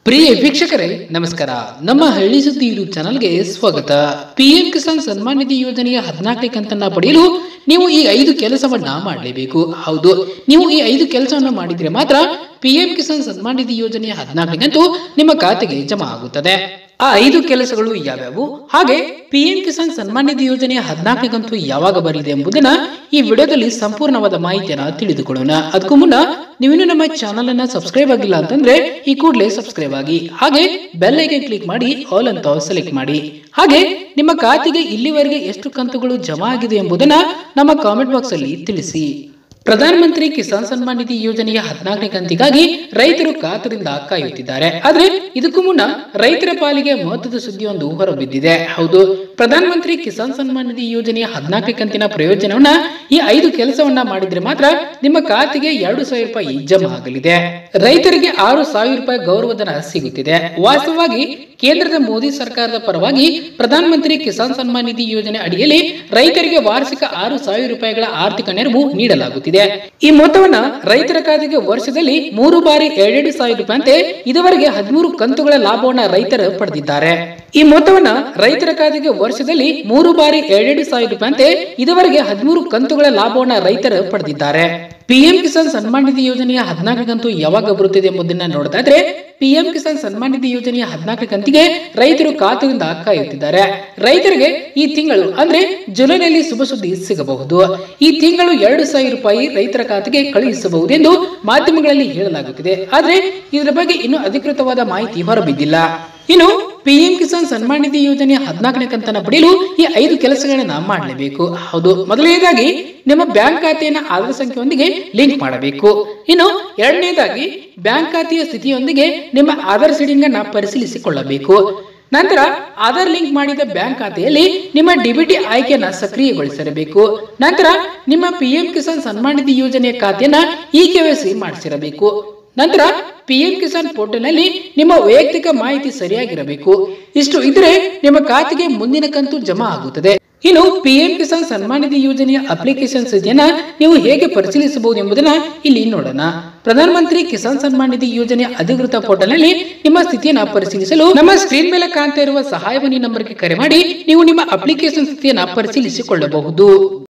ಪ್ರಿಯ ವೀಕ್ಷಕರೇ ನಮಸ್ಕಾರ ನಮ್ಮ ಹಳ್ಳಿ ಸುದ್ದಿ ಯೂಟ್ಯೂಬ್ ಚಾನಲ್ಗೆ ಸ್ವಾಗತ ಪಿಎಂ ಕಿಸಾನ್ ಸನ್ಮಾನ್ ನಿಧಿ ಯೋಜನೆಯ ಹದಿನಾಲ್ಕನೇ ಕಂತನ್ನ ಪಡೆಯಲು ನೀವು ಈ ಐದು ಕೆಲಸವನ್ನ ಮಾಡಲೇಬೇಕು ಹೌದು ನೀವು ಈ ಐದು ಕೆಲಸವನ್ನ ಮಾಡಿದ್ರೆ ಮಾತ್ರ ಪಿಎಂ ಕಿಸಾನ್ ಸನ್ಮಾನ್ ನಿಧಿ ಯೋಜನೆಯ ಹದಿನಾಲ್ಕನೇ ಕಂತು ನಿಮ್ಮ ಖಾತೆಗೆ ಜಮಾ ಆಗುತ್ತದೆ ಆ ಐದು ಕೆಲಸಗಳು ಯಾವ್ಯಾವು ಹಾಗೆ ಪಿಎಂ ಕಿಸಾನ್ ಸನ್ಮಾನ್ ನಿಧಿ ಯೋಜನೆಯ ಹದಿನಾಲ್ಕನೇ ಕಂತು ಯಾವಾಗ ಬರಲಿದೆ ಎಂಬುದನ್ನ ಈ ವಿಡಿಯೋದಲ್ಲಿ ಸಂಪೂರ್ಣವಾದ ಮಾಹಿತಿಯನ್ನ ತಿಳಿದುಕೊಳ್ಳೋಣ ಅದಕ್ಕೂ ಮುನ್ನ ನೀವಿನ್ನು ನಮ್ಮ ಚಾನಲ್ ಅನ್ನ ಸಬ್ಸ್ಕ್ರೈಬ್ ಆಗಿಲ್ಲ ಅಂತಂದ್ರೆ ಈ ಕೂಡಲೇ ಸಬ್ಸ್ಕ್ರೈಬ್ ಆಗಿ ಹಾಗೆ ಬೆಲ್ ಐಕನ್ ಕ್ಲಿಕ್ ಮಾಡಿ ಆಲ್ ಅಂತ ಸೆಲೆಕ್ಟ್ ಮಾಡಿ ಹಾಗೆ ನಿಮ್ಮ ಖಾತೆಗೆ ಇಲ್ಲಿವರೆಗೆ ಎಷ್ಟು ಕಂತುಗಳು ಜಮಾ ಆಗಿದೆ ಎಂಬುದನ್ನ ನಮ್ಮ ಕಾಮೆಂಟ್ ಬಾಕ್ಸ್ ಅಲ್ಲಿ ತಿಳಿಸಿ ಪ್ರಧಾನಮಂತ್ರಿ ಕಿಸಾನ್ ಸನ್ಮಾನ್ ನಿಧಿ ಯೋಜನೆಯ ಹದಿನಾಲ್ಕನೇ ಕಂತಿಗಾಗಿ ರೈತರು ಕಾತರಿಂದ ಕಾಯುತ್ತಿದ್ದಾರೆ ಆದ್ರೆ ಇದಕ್ಕೂ ಮುನ್ನ ರೈತರ ಪಾಲಿಗೆ ಮಹತ್ವದ ಸುದ್ದಿಯೊಂದು ಹೊರಬಿದ್ದಿದೆ ಹೌದು ಪ್ರಧಾನಮಂತ್ರಿ ಕಿಸಾನ್ ಸನ್ಮಾನ್ ನಿಧಿ ಯೋಜನೆಯ ಹದಿನಾಲ್ಕನೇ ಕಂತಿನ ಪ್ರಯೋಜನವನ್ನ ಈ ಐದು ಕೆಲಸವನ್ನ ಮಾಡಿದ್ರೆ ಮಾತ್ರ ನಿಮ್ಮ ಖಾತೆಗೆ ಎರಡು ಸಾವಿರ ರೂಪಾಯಿ ಜಮಾ ಆಗಲಿದೆ ರೈತರಿಗೆ ಆರು ಸಾವಿರ ರೂಪಾಯಿ ಗೌರವಧನ ಸಿಗುತ್ತಿದೆ ವಾಸ್ತವವಾಗಿ ಕೇಂದ್ರದ ಮೋದಿ ಸರ್ಕಾರದ ಪರವಾಗಿ ಪ್ರಧಾನಮಂತ್ರಿ ಕಿಸಾನ್ ಸನ್ಮಾನ್ ನಿಧಿ ಯೋಜನೆ ಅಡಿಯಲ್ಲಿ ರೈತರಿಗೆ ವಾರ್ಷಿಕ ಆರು ಸಾವಿರ ರೂಪಾಯಿಗಳ ಆರ್ಥಿಕ ನೆರವು ನೀಡಲಾಗುತ್ತಿದೆ ಈ ಮೊತ್ತವನ್ನ ರೈತರ ಖಾತೆಗೆ ವರ್ಷದಲ್ಲಿ ಮೂರು ಬಾರಿ ಎರಡೆರಡು ಸಾವಿರ ರೂಪಾಯಿ ಅಂತೆ ಇದುವರೆಗೆ ಹದಿಮೂರು ಕಂತುಗಳ ಲಾಭವನ್ನ ರೈತರು ಪಡೆದಿದ್ದಾರೆ ಈ ಮೊತ್ತವನ್ನ ರೈತರ ಖಾತೆಗೆ ವರ್ಷದಲ್ಲಿ ಮೂರು ಬಾರಿ ಎರಡೆರಡು ಸಾವಿರ ರೂಪಾಯಿ ಅಂತೆ ಇದುವರೆಗೆ ಹದಿಮೂರು ಕಂತುಗಳ ಲಾಭವನ್ನ ರೈತರು ಪಡೆದಿದ್ದಾರೆ ಪಿಎಂ ಕಿಸಾನ್ ಸನ್ಮಾನ್ ನಿಧಿ ಯೋಜನೆಯ ಹದಿನಾಲ್ಕು ಕಂತು ಯಾವಾಗ ಬರುತ್ತದೆ ಎಂಬುದನ್ನ ನೋಡೋದಾದ್ರೆ ಪಿಎಂ ಕಿಸಾನ್ ಸನ್ಮಾನ್ ನಿಧಿ ಯೋಜನೆಯ ಹದಿನಾಲ್ಕು ಕಂತಿಗೆ ರೈತರು ಕಾತುರಿಂದ ಕಾಯುತ್ತಿದ್ದಾರೆ ರೈತರಿಗೆ ಈ ತಿಂಗಳು ಅಂದ್ರೆ ಜುಲೈನಲ್ಲಿ ಶುಭ ಸುದ್ದಿ ಸಿಗಬಹುದು ಈ ತಿಂಗಳು ಎರಡು ಸಾವಿರ ರೂಪಾಯಿ ರೈತರ ಖಾತೆಗೆ ಕಳುಹಿಸಬಹುದೆಂದು ಮಾಧ್ಯಮಗಳಲ್ಲಿ ಹೇಳಲಾಗುತ್ತಿದೆ ಆದ್ರೆ ಇದರ ಬಗ್ಗೆ ಇನ್ನೂ ಅಧಿಕೃತವಾದ ಮಾಹಿತಿ ಹೊರಬಿದ್ದಿಲ್ಲ ಇನ್ನು ಪಿಎಂ ಕಿಸಾನ್ ಸನ್ಮಾನ್ ನಿಧಿ ಯೋಜನೆಯ ಹದಿನಾಲ್ಕನೇ ಕಂತನ್ನ ಪಡೆಯಲು ಈ ಐದು ಕೆಲಸಗಳನ್ನ ಮಾಡಲೇಬೇಕು ಹೌದು ಮೊದಲನೇದಾಗಿ ನಿಮ್ಮ ಬ್ಯಾಂಕ್ ಖಾತೆಯನ್ನ ಆಧಾರ್ ಸಂಖ್ಯೆಯೊಂದಿಗೆ ಲಿಂಕ್ ಮಾಡಬೇಕು ಇನ್ನು ಎರಡನೇದಾಗಿ ಬ್ಯಾಂಕ್ ಖಾತೆಯ ಸ್ಥಿತಿಯೊಂದಿಗೆ ನಿಮ್ಮ ಆಧಾರ್ ಸೀಡಿಂಗ್ ಅನ್ನ ಪರಿಶೀಲಿಸಿಕೊಳ್ಳಬೇಕು ನಂತರ ಆಧಾರ್ ಲಿಂಕ್ ಮಾಡಿದ ಬ್ಯಾಂಕ್ ಖಾತೆಯಲ್ಲಿ ನಿಮ್ಮ ಡಿಬಿಟಿ ಆಯ್ಕೆಯನ್ನ ಸಕ್ರಿಯಗೊಳಿಸಿರಬೇಕು ನಂತರ ನಿಮ್ಮ ಪಿಎಂ ಕಿಸಾನ್ ಸನ್ಮಾನ್ ನಿಧಿ ಯೋಜನೆಯ ಖಾತೆಯನ್ನ ಇ ಕೆವೈಸಿ ಮಾಡಿಸಿರಬೇಕು ನಂತರ ಪಿಎಂ ಕಿಸಾನ್ ಪೋರ್ಟಲ್ನಲ್ಲಿ ನಿಮ್ಮ ವೈಯಕ್ತಿಕ ಮಾಹಿತಿ ಸರಿಯಾಗಿರಬೇಕು ಇಷ್ಟು ಇದ್ರೆ ನಿಮ್ಮ ಖಾತೆಗೆ ಮುಂದಿನ ಕಂತು ಜಮಾ ಆಗುತ್ತದೆ ಇನ್ನು ಪಿಎಂ ಕಿಸಾನ್ ಸನ್ಮಾನ್ ನಿಧಿ ಯೋಜನೆಯ ಅಪ್ಲಿಕೇಶನ್ ಸ್ಥಿತಿಯನ್ನ ನೀವು ಹೇಗೆ ಪರಿಶೀಲಿಸಬಹುದು ಎಂಬುದನ್ನ ಇಲ್ಲಿ ನೋಡೋಣ ಪ್ರಧಾನಮಂತ್ರಿ ಕಿಸಾನ್ ಸನ್ಮಾನ್ ನಿಧಿ ಯೋಜನೆಯ ಅಧಿಕೃತ ಪೋರ್ಟಲ್ನಲ್ಲಿ ನಿಮ್ಮ ಸ್ಥಿತಿಯನ್ನ ಪರಿಶೀಲಿಸಲು ನಮ್ಮ ಸ್ಕ್ರೀನ್ ಮೇಲೆ ಕಾಣ್ತಾ ಇರುವ ಸಹಾಯವಾಣಿ ನಂಬರ್ಗೆ ಕರೆ ಮಾಡಿ ನೀವು ನಿಮ್ಮ ಅಪ್ಲಿಕೇಶನ್ ಸ್ಥಿತಿಯನ್ನ ಪರಿಶೀಲಿಸಿಕೊಳ್ಳಬಹುದು